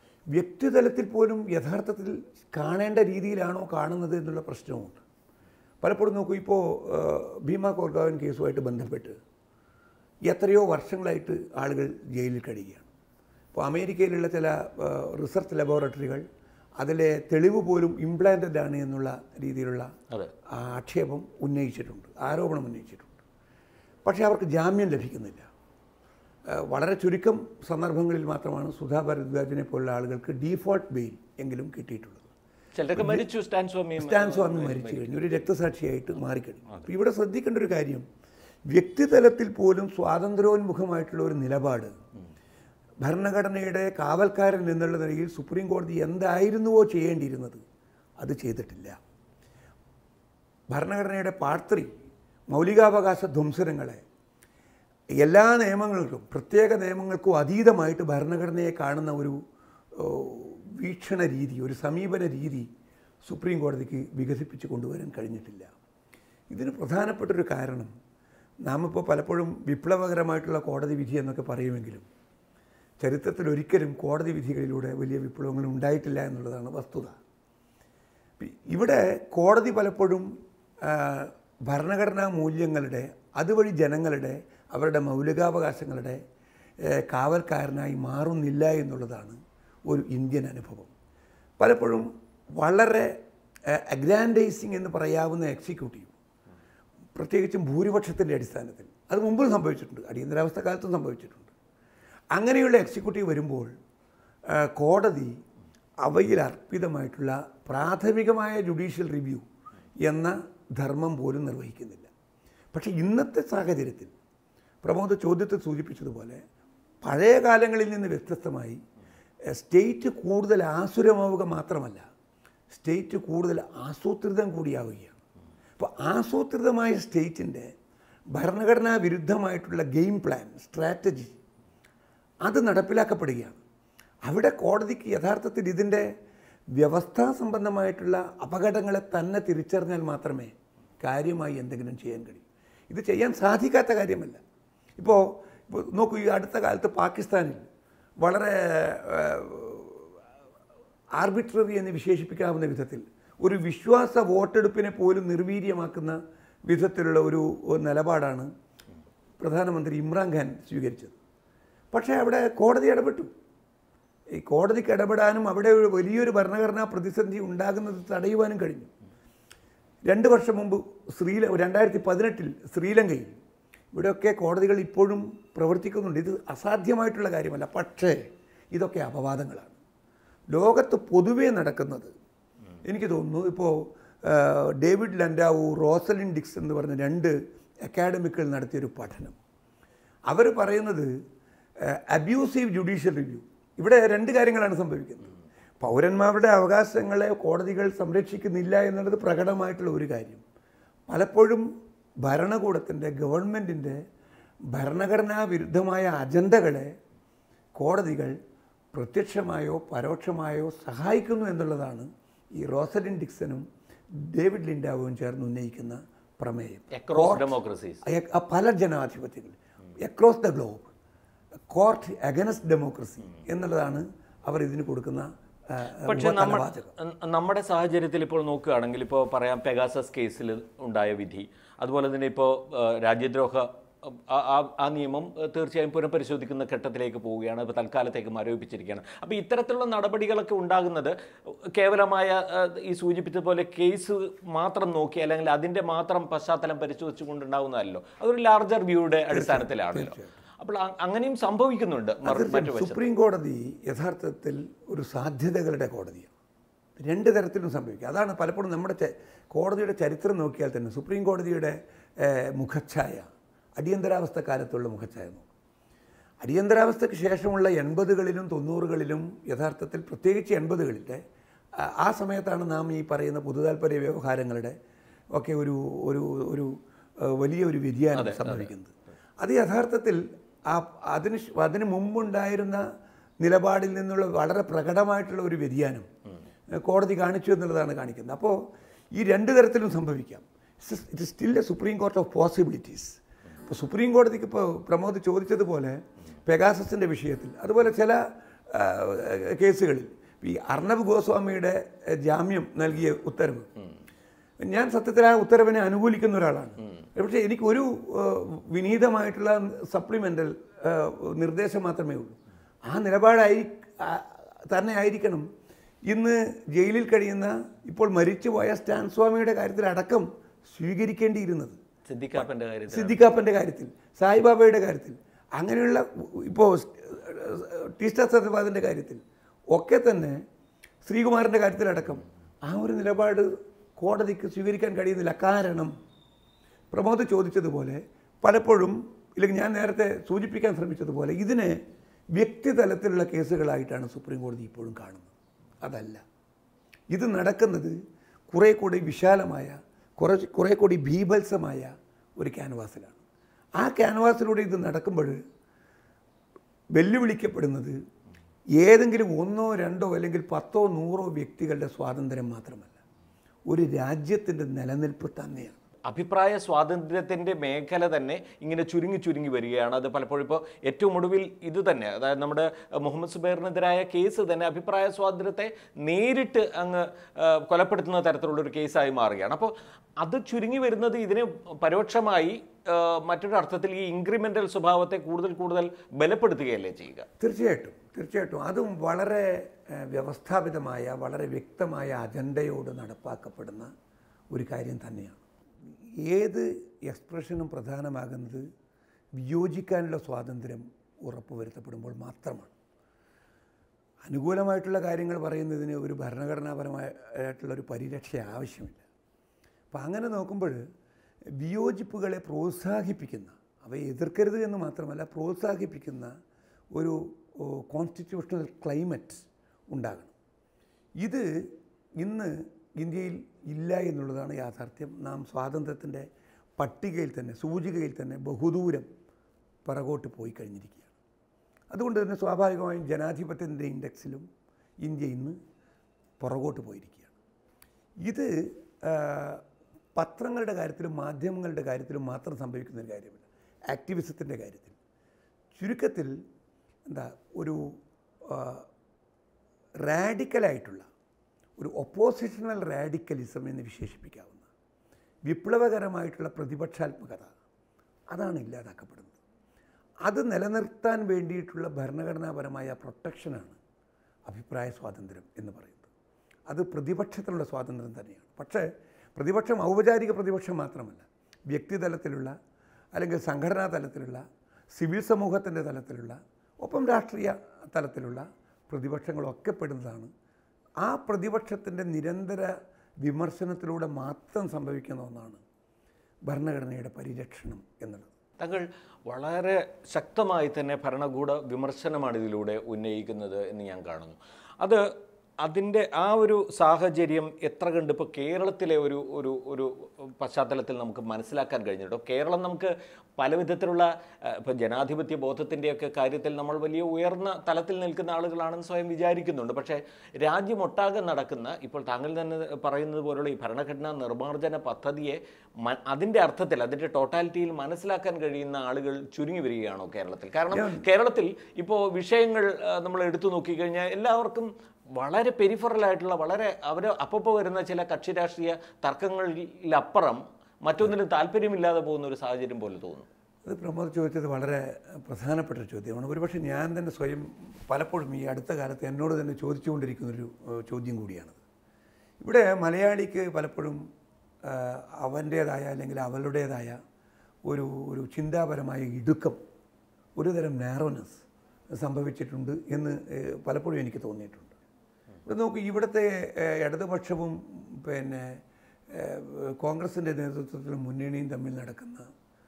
Speaker 2: വ്യക്തിതലത്തിൽ പോലും യഥാർത്ഥത്തിൽ കാണേണ്ട രീതിയിലാണോ കാണുന്നത് എന്നുള്ള പ്രശ്നവുമുണ്ട് പലപ്പോഴും നോക്കൂ ഇപ്പോൾ ഭീമ കോർഗാവൻ കേസുമായിട്ട് ബന്ധപ്പെട്ട് എത്രയോ വർഷങ്ങളായിട്ട് ആളുകൾ ജയിലിൽ കഴിയുകയാണ് ഇപ്പോൾ അമേരിക്കയിലുള്ള ചില ആ, റിസർച്ച് ലബോറട്ടറികൾ അതിലെ തെളിവ് പോലും ഇംപ്ലാന്റഡ് ആണ് എന്നുള്ള രീതിയിലുള്ള
Speaker 1: അതെ
Speaker 2: ആ ആക്ഷേപം ഉന്നയിച്ചിട്ടുണ്ട് ആരോപണം ഉന്നയിച്ചിട്ടുണ്ട് പക്ഷേ അവർക്ക് ജാമ്യം ലഭിക്കുന്നില്ല ആ, വളരെ ചുരുക്കം സന്ദർഭങ്ങളിൽ മാത്രമാണ് സുധാ ഭരദ്വാജിനെ പോലുള്ള ആളുകൾക്ക് ഡീഫോൾട്ട് ബെയിൽ എങ്കിലും കിട്ടിയിട്ടുള്ളത്
Speaker 1: ചിലരൊക്കെ മരിച്ചു സ്റ്റാൻ സ്വാമിയും
Speaker 2: സ്റ്റാൻ സ്വാമി മരിച്ചു കഴിഞ്ഞു ഒരു രക്തസാക്ഷിയായിട്ട് മാറിക്കഴിഞ്ഞു അപ്പോൾ ഇവിടെ ശ്രദ്ധിക്കേണ്ട ഒരു കാര്യം വ്യക്തിതലത്തിൽ പോലും സ്വാതന്ത്ര്യോന്മുഖമായിട്ടുള്ള ഒരു നിലപാട് ഭരണഘടനയുടെ കാവൽക്കാരൻ എന്നുള്ള നിലയിൽ സുപ്രീം കോടതി എന്തായിരുന്നുവോ ചെയ്യേണ്ടിയിരുന്നത് അത് ചെയ്തിട്ടില്ല ഭരണഘടനയുടെ പാർട്ട് ത്രീ മൗലികാവകാശ ധ്വംസനങ്ങളെ എല്ലാ നിയമങ്ങൾക്കും പ്രത്യേക നിയമങ്ങൾക്കും അതീതമായിട്ട് ഭരണഘടനയെ കാണുന്ന ഒരു ഓ, വീക്ഷണ രീതി ഒരു സമീപന രീതി സുപ്രീം കോടതിക്ക് വികസിപ്പിച്ച് കൊണ്ടുവരാൻ കഴിഞ്ഞിട്ടില്ല ഇതിന് പ്രധാനപ്പെട്ടൊരു കാരണം നാം ഇപ്പോൾ പലപ്പോഴും വിപ്ലവകരമായിട്ടുള്ള കോടതി വിധി എന്നൊക്കെ പറയുമെങ്കിലും ചരിത്രത്തിൽ ഒരിക്കലും കോടതി വിധികളിലൂടെ വലിയ വിപ്ലവങ്ങൾ ഉണ്ടായിട്ടില്ല എന്നുള്ളതാണ് വസ്തുത പി- ഇവിടെ കോടതി പലപ്പോഴും ആ, ഭരണഘടനാ മൂല്യങ്ങളുടെ അതുവഴി ജനങ്ങളുടെ അവരുടെ മൗലികാവകാശങ്ങളുടെ ഏ, കാവൽക്കാരനായി മാറുന്നില്ല എന്നുള്ളതാണ് ഒരു ഇന്ത്യൻ അനുഭവം പലപ്പോഴും വളരെ അഗ്രാൻഡൈസിങ് എന്ന് പറയാവുന്ന എക്സിക്യൂട്ടീവ് പ്രത്യേകിച്ചും ഭൂരിപക്ഷത്തിൻ്റെ അടിസ്ഥാനത്തിൽ അത് മുമ്പും സംഭവിച്ചിട്ടുണ്ട് അടിയന്തരാവസ്ഥ കാലത്തും സംഭവിച്ചിട്ടുണ്ട് അങ്ങനെയുള്ള എക്സിക്യൂട്ടീവ് വരുമ്പോൾ ആ, കോടതി അവയിൽ അർപ്പിതമായിട്ടുള്ള പ്രാഥമികമായ ജുഡീഷ്യൽ റിവ്യൂ എന്ന ധർമ്മം പോലും നിർവഹിക്കുന്നില്ല പക്ഷേ ഇന്നത്തെ സാഹചര്യത്തിൽ പ്രമോദ് ചോദ്യത്തിൽ സൂചിപ്പിച്ചതുപോലെ പഴയ കാലങ്ങളിൽ നിന്ന് വ്യത്യസ്തമായി എ, സ്റ്റേറ്റ് കൂടുതൽ ആസുരമാവുക മാത്രമല്ല സ്റ്റേറ്റ് കൂടുതൽ ആസൂത്രിതം കൂടിയാവുകയാണ് അപ്പോൾ ആസൂത്രിതമായ സ്റ്റേറ്റിൻ്റെ ഭരണഘടനാ വിരുദ്ധമായിട്ടുള്ള ഗെയിം പ്ലാൻ സ്ട്രാറ്റജി അത് നടപ്പിലാക്കപ്പെടുകയാണ് അവിടെ കോടതിക്ക് യഥാർത്ഥത്തിൽ ഇതിൻ്റെ വ്യവസ്ഥാ സംബന്ധമായിട്ടുള്ള അപകടങ്ങളെ തന്നെ തിരിച്ചറിഞ്ഞാൽ മാത്രമേ കാര്യമായി എന്തെങ്കിലും ചെയ്യാൻ കഴിയൂ ഇത് ചെയ്യാൻ സാധിക്കാത്ത കാര്യമല്ല ഇപ്പോൾ ഇപ്പോൾ നോക്കൂ ഈ അടുത്ത കാലത്ത് പാകിസ്ഥാനിൽ വളരെ ആർബിട്രറി എന്ന് വിശേഷിപ്പിക്കാവുന്ന വിധത്തിൽ ഒരു വിശ്വാസ വോട്ടെടുപ്പിനെ പോലും നിർവീര്യമാക്കുന്ന വിധത്തിലുള്ള ഒരു ഒരു നിലപാടാണ് പ്രധാനമന്ത്രി ഇമ്രാൻഖാൻ സ്വീകരിച്ചത് പക്ഷേ അവിടെ കോടതി ഇടപെട്ടു ഈ കോടതിക്ക് ഇടപെടാനും അവിടെ ഒരു വലിയൊരു ഭരണഘടനാ പ്രതിസന്ധി ഉണ്ടാകുന്നത് തടയുവാനും കഴിഞ്ഞു രണ്ട് വർഷം മുമ്പ് ശ്രീല രണ്ടായിരത്തി പതിനെട്ടിൽ ശ്രീലങ്കയിൽ ഇവിടെയൊക്കെ കോടതികൾ ഇപ്പോഴും പ്രവർത്തിക്കുന്നുണ്ട് ഇത് അസാധ്യമായിട്ടുള്ള കാര്യമല്ല പക്ഷേ ഇതൊക്കെ അപവാദങ്ങളാണ് ലോകത്ത് പൊതുവേ നടക്കുന്നത് എനിക്ക് തോന്നുന്നു ഇപ്പോൾ ഡേവിഡ് ലൻഡാവു റോസലിൻ ഡിക്സ് എന്ന് പറഞ്ഞ രണ്ട് അക്കാഡമിക്കുകൾ നടത്തിയൊരു പഠനം അവർ പറയുന്നത് അബ്യൂസീവ് ജുഡീഷ്യൽ റിവ്യൂ ഇവിടെ രണ്ട് കാര്യങ്ങളാണ് സംഭവിക്കുന്നത് പൗരന്മാരുടെ അവകാശങ്ങളെ കോടതികൾ സംരക്ഷിക്കുന്നില്ല എന്നുള്ളത് പ്രകടമായിട്ടുള്ള ഒരു കാര്യം പലപ്പോഴും ഭരണകൂടത്തിൻ്റെ ഗവൺമെൻറ്റിൻ്റെ ഭരണഘടനാ വിരുദ്ധമായ അജണ്ടകളെ കോടതികൾ പ്രത്യക്ഷമായോ പരോക്ഷമായോ സഹായിക്കുന്നു എന്നുള്ളതാണ് ഈ റോസലിൻ ഡിക്സനും ഡേവിഡ് ലിൻഡാവും ചേർന്ന് ഉന്നയിക്കുന്ന പ്രമേയം
Speaker 1: അക്രോസ് ഡെമോക്രസീസ്
Speaker 2: അയ- ആ പല ജനാധിപത്യങ്ങൾ across the globe court against democracy എന്നുള്ളതാണ് അവർ ഇതിന് കൊടുക്കുന്ന ആ,
Speaker 1: പക്ഷെ നമ്മൾ
Speaker 2: ഉപതലവാചകം.
Speaker 1: നമ്മുടെ സാഹചര്യത്തിൽ ഇപ്പോൾ നോക്കുകയാണെങ്കിൽ ഇപ്പോൾ പറയാം പെഗാസസ് കേസിൽ ഉണ്ടായ വിധി അതുപോലെ തന്നെ ഇപ്പോൾ രാജ്യദ്രോഹ ആ- ആ- ആ നിയമം ഏഹ്, തീർച്ചയായും പുനഃപരിശോധിക്കുന്ന ഘട്ടത്തിലേക്ക് പോവുകയാണ് ഇപ്പോൾ തൽക്കാലത്തേക്ക് മരവിപ്പിച്ചിരിക്കുകയാണ് അപ്പോൾ ഇത്തരത്തിലുള്ള നടപടികളൊക്കെ ഉണ്ടാകുന്നത് കേവലമായ ഏഹ്, ഈ സൂചിപ്പിച്ചതുപോലെ കേസ് മാത്രം നോക്കി അല്ലെങ്കിൽ അതിൻ്റെ മാത്രം പശ്ചാത്തലം പരിശോധിച്ചുകൊണ്ടുണ്ടാകുന്നതല്ലോ അതൊരു ലാർജർ വ്യൂയുടെ അടിസ്ഥാനത്തിലാണല്ലോ അപ്പോൾ അ- അങ്ങനെയും സംഭവിക്കുന്നുണ്ട് മറു- മറ്റു വശത്ത്
Speaker 2: സുപ്രീം കോടതി യഥാർത്ഥത്തിൽ ഒരു സാധ്യതകളുടെ കോടതിയാണ് രണ്ട് തരത്തിലും സംഭവിക്കും അതാണ് പലപ്പോഴും നമ്മുടെ ച- കോടതിയുടെ ചരിത്രം നോക്കിയാൽ തന്നെ സുപ്രീം കോടതിയുടെ ഏഹ്, മുഖച്ഛായ അടിയന്തരാവസ്ഥ കാലത്തുള്ള മുഖച്ഛായ നോക്കും അടിയന്തരാവസ്ഥയ്ക്ക് ശേഷമുള്ള എൺപതുകളിലും തൊണ്ണൂറുകളിലും യഥാർത്ഥത്തിൽ പ്രത്യേകിച്ച് എൺപതുകളിലെ ആ- ആ സമയത്താണ് നാം ഈ പറയുന്ന പൊതുതാൽപര്യ വ്യവഹാരങ്ങളുടെ ഒക്കെ ഒരു ഒരു ഒരു ഏഹ്, വലിയ ഒരു വ്യതിയാനം സംഭവിക്കുന്നത് അത് യഥാർത്ഥത്തിൽ ആ അതിന് ശ്- അതിന് മുമ്പുണ്ടായിരുന്ന നിലപാടിൽ നിന്നുള്ള വളരെ പ്രകടമായിട്ടുള്ള ഒരു വ്യതിയാനം ഏഹ്, കോടതി കാണിച്ചു എന്നുള്ളതാണ് കാണിക്കുന്നത് അപ്പോൾ ഈ രണ്ട് തരത്തിലും സംഭവിക്കാം it still a supreme court of possibilities ഇപ്പോൾ സുപ്രീം കോടതിക്ക് ഇപ്പോൾ പ്രമോദ് ചോദിച്ചതുപോലെ പെഗാസസിൻ്റെ വിഷയത്തിൽ അതുപോലെ ചില ആ, കേസുകളിൽ ഈ അർണബ് ഗോസ്വാമിയുടെ ജാമ്യം നൽകിയ ഉത്തരവ് ഞാൻ സത്യത്തിൽ ആ ഉത്തരവിനെ അനുകൂലിക്കുന്ന ഒരാളാണ് പക്ഷേ എനിക്കൊരു ഏഹ്, വിനീതമായിട്ടുള്ള സപ്ലിമെൻ്റൽ നിർദ്ദേശം മാത്രമേ ഉള്ളൂ ആ നിലപാടായി ആ- തന്നെ ആയിരിക്കണം ഇന്ന് ജയിലിൽ കഴിയുന്ന ഇപ്പോൾ മരിച്ചുപോയ സ്റ്റാൻ സ്വാമിയുടെ കാര്യത്തിലടക്കം സ്വീകരിക്കേണ്ടിയിരുന്നത്
Speaker 1: സിദ്ദിഖാപ്പന്റെ കാര്യത്തിൽ
Speaker 2: സിദ്ദിഖാപ്പൻ്റെ കാര്യത്തിൽ സായിബാബയുടെ കാര്യത്തിൽ അങ്ങനെയുള്ള ഇപ്പോൾ ടീസ്റ്റർ സത്യപാദിൻ്റെ കാര്യത്തിൽ ഒക്കെ തന്നെ ശ്രീകുമാറിൻ്റെ കാര്യത്തിലടക്കം ആ ഒരു നിലപാട് കോടതിക്ക് സ്വീകരിക്കാൻ കഴിയുന്നില്ല കാരണം പ്രമോദ് ചോദിച്ചതുപോലെ പലപ്പോഴും ഇല്ലെങ്കിൽ ഞാൻ നേരത്തെ സൂചിപ്പിക്കാൻ ശ്രമിച്ചതുപോലെ ഇതിനെ വ്യക്തിതലത്തിലുള്ള കേസുകളായിട്ടാണ് സുപ്രീം കോടതി ഇപ്പോഴും കാണുന്നത് അതല്ല ഇത് നടക്കുന്നത് കുറേ കൂടി വിശാലമായ കുറേ കുറേ കൂടി ഭീഭത്സമായ ഒരു ക്യാൻവാസിലാണ് ആ ക്യാൻവാസിലൂടെ ഇത് നടക്കുമ്പോൾ വെല്ലുവിളിക്കപ്പെടുന്നത് ഏതെങ്കിലും ഒന്നോ രണ്ടോ അല്ലെങ്കിൽ പത്തോ നൂറോ വ്യക്തികളുടെ സ്വാതന്ത്ര്യം മാത്രമല്ല ഒരു രാജ്യത്തിൻ്റെ നിലനിൽപ്പ് തന്നെയാണ്
Speaker 1: അഭിപ്രായ സ്വാതന്ത്ര്യത്തിന്റെ മേഖല തന്നെ ഇങ്ങനെ ചുരുങ്ങി ചുരുങ്ങി വരികയാണ് അത് പലപ്പോഴും ഇപ്പോൾ ഏറ്റവും ഒടുവിൽ ഇത് തന്നെ അതായത് നമ്മുടെ മുഹമ്മദ് സുബൈറിനെതിരായ കേസ് തന്നെ അഭിപ്രായ സ്വാതന്ത്ര്യത്തെ നേരിട്ട് അങ്ങ് ആ, കൊലപ്പെടുത്തുന്ന തരത്തിലുള്ള ഒരു കേസായി മാറുകയാണ് അപ്പോൾ അത് ചുരുങ്ങി വരുന്നത് ഇതിനെ പരോക്ഷമായി ആ, മറ്റൊരു അർത്ഥത്തിൽ ഈ ഇൻക്രിമെന്റൽ സ്വഭാവത്തെ കൂടുതൽ കൂടുതൽ ബലപ്പെടുത്തുകയല്ലേ ചെയ്യുക
Speaker 2: തീർച്ചയായിട്ടും തീർച്ചയായിട്ടും അതും വളരെ ഏഹ്, വ്യവസ്ഥാപിതമായ വളരെ വ്യക്തമായ അജണ്ടയോട് നടപ്പാക്കപ്പെടുന്ന ഒരു കാര്യം തന്നെയാണ് ഏത് എക്സ്പ്രഷനും പ്രധാനമാകുന്നത് വിയോജിക്കാനുള്ള സ്വാതന്ത്ര്യം ഉറപ്പുവരുത്തപ്പെടുമ്പോൾ മാത്രമാണ് അനുകൂലമായിട്ടുള്ള കാര്യങ്ങൾ പറയുന്നതിന് ഒരു ഭരണഘടനാപരമായിട്ടുള്ള ഒരു പരിരക്ഷ ആവശ്യമില്ല അപ്പം അങ്ങനെ നോക്കുമ്പോൾ വിയോജിപ്പുകളെ പ്രോത്സാഹിപ്പിക്കുന്ന അവയെ എതിർക്കരുത് എന്ന് മാത്രമല്ല പ്രോത്സാഹിപ്പിക്കുന്ന ഒരു കോൺസ്റ്റിറ്റ്യൂഷണൽ ക്ലൈമറ്റ് ഉണ്ടാകണം ഇത് ഇന്ന് ഇന്ത്യയിൽ ഇല്ല എന്നുള്ളതാണ് യാഥാർത്ഥ്യം നാം സ്വാതന്ത്ര്യത്തിൻ്റെ പട്ടികയിൽ തന്നെ സൂചികയിൽ തന്നെ ബഹുദൂരം പിറകോട്ട് പോയി കഴിഞ്ഞിരിക്കുകയാണ് അതുകൊണ്ട് തന്നെ സ്വാഭാവികമായും ജനാധിപത്യത്തിൻ്റെ ഇൻഡെക്സിലും ഇന്ത്യ ഇന്ന് പുറകോട്ട് പോയിരിക്കുകയാണ് ഇത് ആ, പത്രങ്ങളുടെ കാര്യത്തിലും മാധ്യമങ്ങളുടെ കാര്യത്തിലും മാത്രം സംഭവിക്കുന്ന ഒരു കാര്യമല്ല ആക്ടിവിസത്തിൻ്റെ കാര്യത്തിൽ ചുരുക്കത്തിൽ എന്താ ഒരു റാഡിക്കലായിട്ടുള്ള ഒരു ഒപ്പോസിഷണൽ റാഡിക്കലിസം എന്ന് വിശേഷിപ്പിക്കാവുന്ന വിപ്ലവകരമായിട്ടുള്ള പ്രതിപക്ഷാത്മകത അതാണ് ഇല്ലാതാക്കപ്പെടുന്നത് അത് നിലനിർത്താൻ വേണ്ടിയിട്ടുള്ള ഭരണഘടനാപരമായ പ്രൊട്ടക്ഷനാണ് അഭിപ്രായ സ്വാതന്ത്ര്യം എന്ന് പറയുന്നത് അത് പ്രതിപക്ഷത്തിലുള്ള സ്വാതന്ത്ര്യം തന്നെയാണ് പക്ഷേ പ്രതിപക്ഷം ഔപചാരിക പ്രതിപക്ഷം മാത്രമല്ല വ്യക്തിതലത്തിലുള്ള അല്ലെങ്കിൽ സംഘടനാ തലത്തിലുള്ള സിവിൽ സമൂഹത്തിൻ്റെ തലത്തിലുള്ള ഒപ്പം രാഷ്ട്രീയ തലത്തിലുള്ള പ്രതിപക്ഷങ്ങളൊക്കെ പെടുന്നതാണ് ആ പ്രതിപക്ഷത്തിൻ്റെ നിരന്തര വിമർശനത്തിലൂടെ മാത്രം സംഭവിക്കുന്ന ഒന്നാണ് ഭരണഘടനയുടെ പരിരക്ഷണം എന്നുള്ളത്
Speaker 1: താങ്കൾ വളരെ ശക്തമായി തന്നെ ഭരണകൂട വിമർശനമാണ് ഇതിലൂടെ ഉന്നയിക്കുന്നത് എന്ന് ഞാൻ കാണുന്നു അത് അതിൻ്റെ ആ ഒരു സാഹചര്യം എത്ര കണ്ട് ഇപ്പോൾ കേരളത്തിലെ ഒരു ഒരു ഒരു പശ്ചാത്തലത്തിൽ നമുക്ക് മനസ്സിലാക്കാൻ കഴിഞ്ഞിട്ടോ കേരളം നമുക്ക് പല വിധത്തിലുള്ള ഇപ്പോൾ ജനാധിപത്യ ബോധത്തിൻ്റെയൊക്കെ കാര്യത്തിൽ നമ്മൾ വലിയ ഉയർന്ന തലത്തിൽ നിൽക്കുന്ന ആളുകളാണെന്ന് സ്വയം വിചാരിക്കുന്നുണ്ട് പക്ഷേ രാജ്യമൊട്ടാകെ നടക്കുന്ന ഇപ്പോൾ താങ്കൾ തന്നെ പറയുന്നത് പോലുള്ള ഈ ഭരണഘടനാ നിർമ്മാർജ്ജന പദ്ധതിയെ മ- അതിൻ്റെ അർത്ഥത്തിൽ അതിൻ്റെ ടോട്ടാലിറ്റിയിൽ മനസ്സിലാക്കാൻ കഴിയുന്ന ആളുകൾ ചുരുങ്ങി വരികയാണോ കേരളത്തിൽ കാരണം കേരളത്തിൽ ഇപ്പോൾ വിഷയങ്ങൾ ആ, നമ്മൾ എടുത്തു നോക്കിക്കഴിഞ്ഞാൽ എല്ലാവർക്കും വളരെ പെരിഫറൽ ആയിട്ടുള്ള വളരെ അവർ അപ്പോൾ വരുന്ന ചില കക്ഷി രാഷ്ട്രീയ തർക്കങ്ങളിലപ്പുറം മറ്റൊന്നിലും താല്പര്യമില്ലാതെ പോകുന്ന ഒരു സാഹചര്യം പോലെ തോന്നുന്നു
Speaker 2: അത് പ്രമോദ് ചോദിച്ചത് വളരെ പ്രധാനപ്പെട്ട ഒരു ചോദ്യമാണ് ഒരുപക്ഷെ ഞാൻ തന്നെ സ്വയം പലപ്പോഴും ഈ അടുത്ത കാലത്ത് എന്നോട് തന്നെ ചോദിച്ചുകൊണ്ടിരിക്കുന്നൊരു ഏഹ്, ചോദ്യം കൂടിയാണത് ഇവിടെ മലയാളിക്ക് പലപ്പോഴും ആഹ്, അവൻ്റേതായ അല്ലെങ്കിൽ അവളുടേതായ ഒരു ഒരു ചിന്താപരമായ ഇടുക്കം ഒരുതരം നാരോനെസ് സംഭവിച്ചിട്ടുണ്ട് എന്ന് ഏഹ്, പലപ്പോഴും എനിക്ക് തോന്നിയിട്ടുണ്ട് ഇവിടെ നോക്കൂ ഇവിടുത്തെ ഏഹ്, ഇടതുപക്ഷവും പിന്നെ ഏഹ്, കോൺഗ്രസിൻ്റെ നേതൃത്വത്തിലും മുന്നണിയും തമ്മിൽ നടക്കുന്ന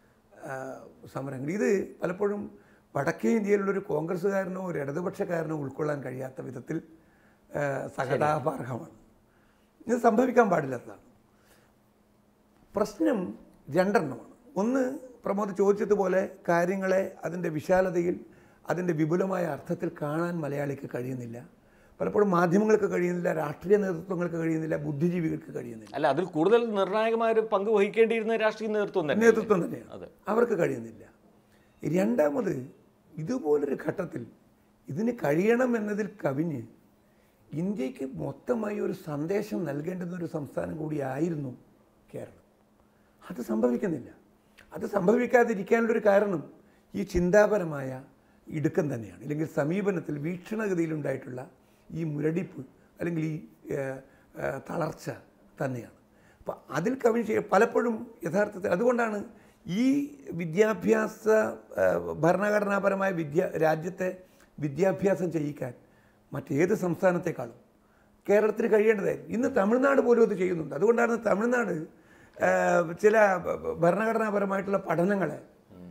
Speaker 2: ആ, സമരങ്ങൾ ഇത് പലപ്പോഴും വടക്കേ ഇന്ത്യയിലുള്ളൊരു കോൺഗ്രസ്സുകാരനോ ഒരു ഇടതുപക്ഷക്കാരനോ ഉൾക്കൊള്ളാൻ കഴിയാത്ത വിധത്തിൽ ആ, സഹതാപാർഹമാണ് ഇത് സംഭവിക്കാൻ പാടില്ലാത്തതാണ് പ്രശ്നം രണ്ടെണ്ണമാണ് ഒന്ന് പ്രമോദ് ചോദിച്ചതുപോലെ കാര്യങ്ങളെ അതിൻ്റെ വിശാലതയിൽ അതിൻ്റെ വിപുലമായ അർത്ഥത്തിൽ കാണാൻ മലയാളിക്ക് കഴിയുന്നില്ല പലപ്പോഴും മാധ്യമങ്ങൾക്ക് കഴിയുന്നില്ല രാഷ്ട്രീയ നേതൃത്വങ്ങൾക്ക് കഴിയുന്നില്ല ബുദ്ധിജീവികൾക്ക് കഴിയുന്നില്ല
Speaker 1: അല്ല അതിൽ കൂടുതൽ നിർണായകമായ ഒരു പങ്ക് വഹിക്കേണ്ടിയിരുന്ന രാഷ്ട്രീയ നേതൃത്വം തന്നെ
Speaker 2: നേതൃത്വം തന്നെയാണ്
Speaker 1: അതെ.
Speaker 2: അവർക്ക് കഴിയുന്നില്ല രണ്ടാമത് ഇതുപോലൊരു ഘട്ടത്തിൽ ഇതിന് കഴിയണം എന്നതിൽ കവിഞ്ഞ് ഇന്ത്യക്ക് മൊത്തമായി ഒരു സന്ദേശം നൽകേണ്ടുന്ന ഒരു സംസ്ഥാനം കൂടിയായിരുന്നു കേരളം അത് സംഭവിക്കുന്നില്ല അത് സംഭവിക്കാതിരിക്കാനുള്ളൊരു കാരണം ഈ ചിന്താപരമായ ഇടുക്കം തന്നെയാണ് അല്ലെങ്കിൽ സമീപനത്തിൽ വീക്ഷണഗതിയിലുണ്ടായിട്ടുള്ള ഈ മുരടിപ്പ് അല്ലെങ്കിൽ ഈ ഏഹ്, ഏഹ്, തളർച്ച തന്നെയാണ് അപ്പോൾ അതിൽ കവിഞ്ഞ് പലപ്പോഴും യഥാർത്ഥത്തിൽ അതുകൊണ്ടാണ് ഈ വിദ്യാഭ്യാസ ഏഹ്, ഭരണഘടനാപരമായ വിദ്യ രാജ്യത്തെ വിദ്യാഭ്യാസം ചെയ്യിക്കാൻ മറ്റേത് സംസ്ഥാനത്തെക്കാളും കേരളത്തിന് കഴിയേണ്ടതായിരുന്നു ഇന്ന് തമിഴ്നാട് പോലും അത് ചെയ്യുന്നുണ്ട് അതുകൊണ്ടാണ് തമിഴ്നാട് ഏഹ്, ചില ഭരണഘടനാപരമായിട്ടുള്ള പഠനങ്ങളെ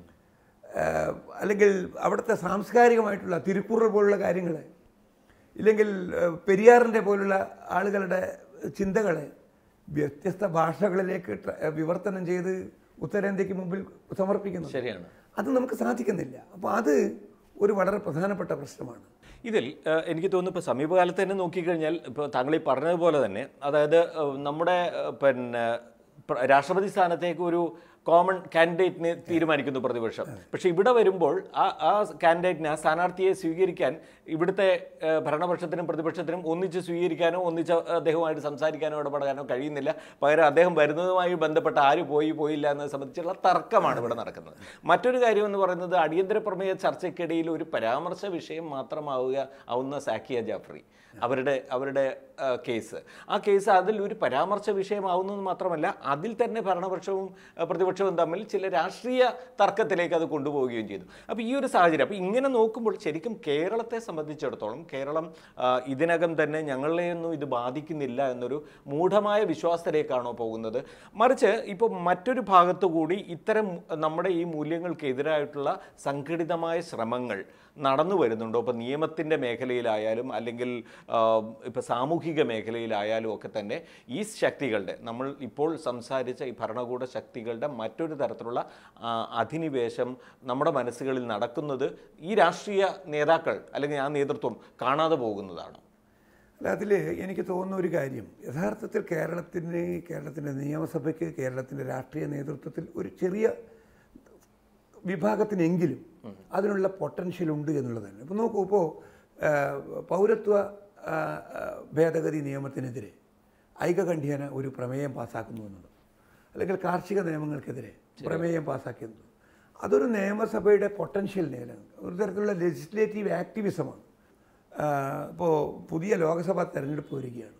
Speaker 2: ഏഹ്, അല്ലെങ്കിൽ അവിടുത്തെ സാംസ്കാരികമായിട്ടുള്ള തിരുക്കുറൾ പോലുള്ള കാര്യങ്ങളെ ഇല്ലെങ്കിൽ ഏഹ്, പെരിയാറിൻ്റെ പോലുള്ള ആളുകളുടെ ചിന്തകളെ വ്യത്യസ്ത ഭാഷകളിലേക്ക് ട്ര- വിവർത്തനം ചെയ്ത് ഉത്തരേന്ത്യക്ക് മുമ്പിൽ സമർപ്പിക്കുന്നു
Speaker 1: ശരിയാണ്
Speaker 2: അത് നമുക്ക് സാധിക്കുന്നില്ല അപ്പോൾ അത് ഒരു വളരെ പ്രധാനപ്പെട്ട പ്രശ്നമാണ്
Speaker 1: ഇതിൽ ഏഹ്, എനിക്ക് തോന്നുന്നു ഇപ്പോൾ സമീപകാലത്ത് തന്നെ നോക്കിക്കഴിഞ്ഞാൽ ഇപ്പോൾ താങ്കൾ ഈ പറഞ്ഞതുപോലെ തന്നെ അതായത് ഏഹ്, നമ്മുടെ ഏഹ്, പിന്നെ പ്ര- രാഷ്ട്രപതി സ്ഥാനത്തേക്ക് ഒരു കോമൺ കാൻഡിഡേറ്റിനെ തീരുമാനിക്കുന്നു പ്രതിപക്ഷം പക്ഷേ ഇവിടെ വരുമ്പോൾ ആ ആ കാൻഡിഡേറ്റിനെ ആ സ്ഥാനാർത്ഥിയെ സ്വീകരിക്കാൻ ഇവിടുത്തെ ഏഹ്, ഭരണപക്ഷത്തിനും പ്രതിപക്ഷത്തിനും ഒന്നിച്ച് സ്വീകരിക്കാനോ ഒന്നിച്ച് അദ്ദേഹവുമായിട്ട് സംസാരിക്കാനോ ഇടപെടാനോ കഴിയുന്നില്ല പകരം അദ്ദേഹം വരുന്നതുമായി ബന്ധപ്പെട്ട ആര് പോയി പോയില്ല എന്നത് സംബന്ധിച്ചുള്ള തർക്കമാണ് ഇവിടെ നടക്കുന്നത് മറ്റൊരു കാര്യം എന്ന് പറയുന്നത് അടിയന്തര പ്രമേയ ചർച്ചയ്ക്കിടയിൽ ഒരു പരാമർശ വിഷയം മാത്രമാവുക ആവുന്ന സാക്കിയ ജാഫ്രി അവരുടെ അവരുടെ ആ, കേസ് ആ കേസ് അതിൽ ഒരു പരാമർശ വിഷയമാവുന്നത് മാത്രമല്ല അതിൽ തന്നെ ഭരണപക്ഷവും ആ, പ്രതിപക്ഷവും തമ്മിൽ ചില രാഷ്ട്രീയ തർക്കത്തിലേക്ക് അത് കൊണ്ടുപോവുകയും ചെയ്തു അപ്പോൾ ഈ ഒരു സാഹചര്യം അപ്പോൾ ഇങ്ങനെ നോക്കുമ്പോൾ ശരിക്കും കേരളത്തെ സംബന്ധിച്ചിടത്തോളം കേരളം ആ, ഇതിനകം തന്നെ ഞങ്ങളെയൊന്നും ഇത് ബാധിക്കുന്നില്ല എന്നൊരു മൂഢമായ വിശ്വാസത്തിലേക്കാണോ പോകുന്നത് മറിച്ച് ഇപ്പോൾ മറ്റൊരു ഭാഗത്തു കൂടി ഇത്തരം നമ്മുടെ ഈ മൂല്യങ്ങൾക്കെതിരായിട്ടുള്ള സംഘടിതമായ ശ്രമങ്ങൾ നടന്നു വരുന്നുണ്ടോ ഇപ്പോൾ നിയമത്തിൻ്റെ മേഖലയിലായാലും അല്ലെങ്കിൽ ഇപ്പോൾ സാമൂഹിക മേഖലയിലായാലും ഒക്കെ തന്നെ ഈ ശക്തികളുടെ നമ്മൾ ഇപ്പോൾ സംസാരിച്ച ഈ ഭരണകൂട ശക്തികളുടെ മറ്റൊരു തരത്തിലുള്ള ആ, അധിനിവേശം നമ്മുടെ മനസ്സുകളിൽ നടക്കുന്നത് ഈ രാഷ്ട്രീയ നേതാക്കൾ അല്ലെങ്കിൽ ആ നേതൃത്വം കാണാതെ പോകുന്നതാണോ
Speaker 2: അല്ല അതിൽ എനിക്ക് തോന്നുന്ന ഒരു കാര്യം യഥാർത്ഥത്തിൽ കേരളത്തിന് കേരളത്തിൻ്റെ നിയമസഭയ്ക്ക് കേരളത്തിൻ്റെ രാഷ്ട്രീയ നേതൃത്വത്തിൽ ഒരു ചെറിയ വിഭാഗത്തിനെങ്കിലും അതിനുള്ള പൊട്ടൻഷ്യൽ ഉണ്ട് എന്നുള്ളതാണ് ഇപ്പോൾ നോക്കൂ ഇപ്പോൾ പൗരത്വ ആ, ആ, ഭേദഗതി നിയമത്തിനെതിരെ ഐകകണ്ഠ്യേന ഒരു പ്രമേയം പാസ്സാക്കുന്നു എന്നുള്ളത് അല്ലെങ്കിൽ കാർഷിക നിയമങ്ങൾക്കെതിരെ പ്രമേയം പാസ്സാക്കിയത് അതൊരു നിയമസഭയുടെ പൊട്ടൻഷ്യൽ നേലാണ് ഒരു തരത്തിലുള്ള ലെജിസ്ലേറ്റീവ് ആക്ടിവിസമാണ് ഇപ്പോൾ പുതിയ ലോക്സഭാ തെരഞ്ഞെടുപ്പ് വരികയാണ്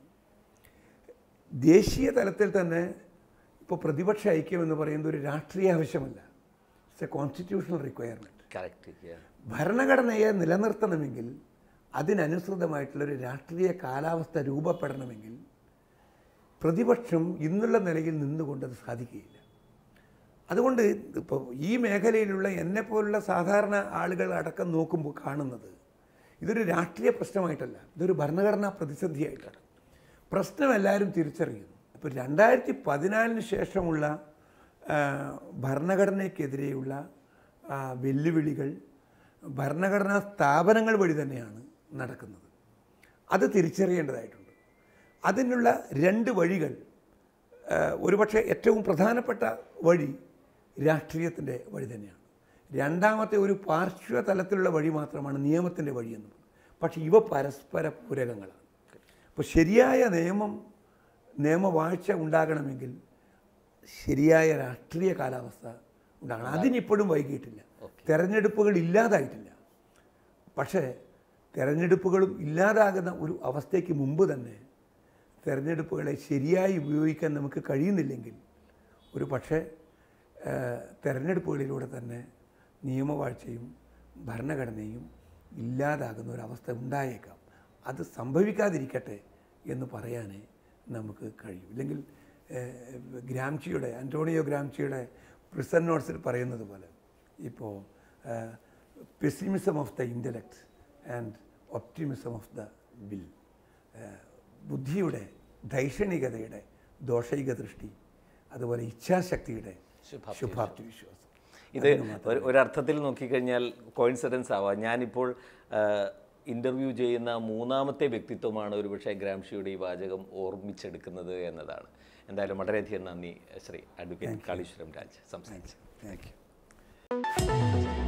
Speaker 2: ദേശീയ തലത്തിൽ തന്നെ ഇപ്പോൾ പ്രതിപക്ഷ ഐക്യം എന്ന് പറയുന്നത് ഒരു രാഷ്ട്രീയ ആവശ്യമല്ല it's a constitutional requirement
Speaker 1: correct
Speaker 2: ഭരണഘടനയെ നിലനിർത്തണമെങ്കിൽ അതിനനുസൃതമായിട്ടുള്ളൊരു രാഷ്ട്രീയ കാലാവസ്ഥ രൂപപ്പെടണമെങ്കിൽ പ്രതിപക്ഷം ഇന്നുള്ള നിലയിൽ നിന്നുകൊണ്ട് അത് സാധിക്കുകയില്ല അതുകൊണ്ട് ഇപ്പോൾ ഈ മേഖലയിലുള്ള എന്നെപ്പോലുള്ള സാധാരണ ആളുകൾ അടക്കം നോക്കുമ്പോൾ കാണുന്നത് ഇതൊരു രാഷ്ട്രീയ പ്രശ്നമായിട്ടല്ല ഇതൊരു ഭരണഘടനാ പ്രതിസന്ധിയായിട്ടാണ് പ്രശ്നം എല്ലാവരും തിരിച്ചറിയുന്നു ഇപ്പോൾ രണ്ടായിരത്തി പതിനാലിന് ശേഷമുള്ള ആ, ഭരണഘടനയ്ക്കെതിരെയുള്ള ആ, വെല്ലുവിളികൾ ഭരണഘടനാ സ്ഥാപനങ്ങൾ വഴി തന്നെയാണ് നടക്കുന്നത് അത് തിരിച്ചറിയേണ്ടതായിട്ടുണ്ട് അതിനുള്ള രണ്ട് വഴികൾ ആ, ഒരുപക്ഷെ ഏറ്റവും പ്രധാനപ്പെട്ട വഴി രാഷ്ട്രീയത്തിൻ്റെ വഴി തന്നെയാണ് രണ്ടാമത്തെ ഒരു പാർശ്വ തലത്തിലുള്ള വഴി മാത്രമാണ് നിയമത്തിൻ്റെ വഴി എന്ന് പക്ഷേ ഇവ പരസ്പര പൂരകങ്ങളാണ് അപ്പോൾ ശരിയായ നിയമം നിയമവാഴ്ച ഉണ്ടാകണമെങ്കിൽ ശരിയായ രാഷ്ട്രീയ കാലാവസ്ഥ ഉണ്ടാകണം അതിനിപ്പോഴും വൈകിയിട്ടില്ല തെരഞ്ഞെടുപ്പുകൾ ഇല്ലാതായിട്ടില്ല പക്ഷേ തെരഞ്ഞെടുപ്പുകളും ഇല്ലാതാകുന്ന ഒരു അവസ്ഥയ്ക്ക് മുമ്പ് തന്നെ തെരഞ്ഞെടുപ്പുകളെ ശരിയായി ഉപയോഗിക്കാൻ നമുക്ക് കഴിയുന്നില്ലെങ്കിൽ ഒരു പക്ഷേ ഏഹ്, തെരഞ്ഞെടുപ്പുകളിലൂടെ തന്നെ നിയമവാഴ്ചയും ഭരണഘടനയും ഇല്ലാതാകുന്ന ഒരവസ്ഥ ഉണ്ടായേക്കാം അത് സംഭവിക്കാതിരിക്കട്ടെ എന്ന് പറയാനേ നമുക്ക് കഴിയും ഇല്ലെങ്കിൽ ഏഹ്, ഗ്രാംചിയുടെ അന്റോണിയോ ഗ്രാംചിയുടെ പ്രിസൺ നോട്ട്സിൽ പറയുന്നത് പോലെ ഇപ്പോൾ pessimism of the intellect and optimism of the will ബുദ്ധിയുടെ ധൈഷണികതയുടെ ദോഷൈക ദൃഷ്ടി അതുപോലെ ഇച്ഛാശക്തിയുടെ
Speaker 1: ശുഭാപ്തി
Speaker 2: ശുഭാപ്തി വിശ്വാസം
Speaker 1: ഇത് ഒരു- ഒരർത്ഥത്തിൽ നോക്കിക്കഴിഞ്ഞാൽ കോയിൻസിഡൻസ് ആവാം ഞാനിപ്പോൾ ഇൻ്റർവ്യൂ ചെയ്യുന്ന മൂന്നാമത്തെ വ്യക്തിത്വമാണ് ഒരുപക്ഷെ ഗ്രാംഷിയുടെ ഈ വാചകം ഓർമ്മിച്ചെടുക്കുന്നത് എന്നതാണ് എന്തായാലും വളരെയധികം നന്ദി ശ്രീ അഡ്വക്കേറ്റ് കാളീശ്വരം രാജ് സംസാരിച്ചു
Speaker 2: താങ്ക് യു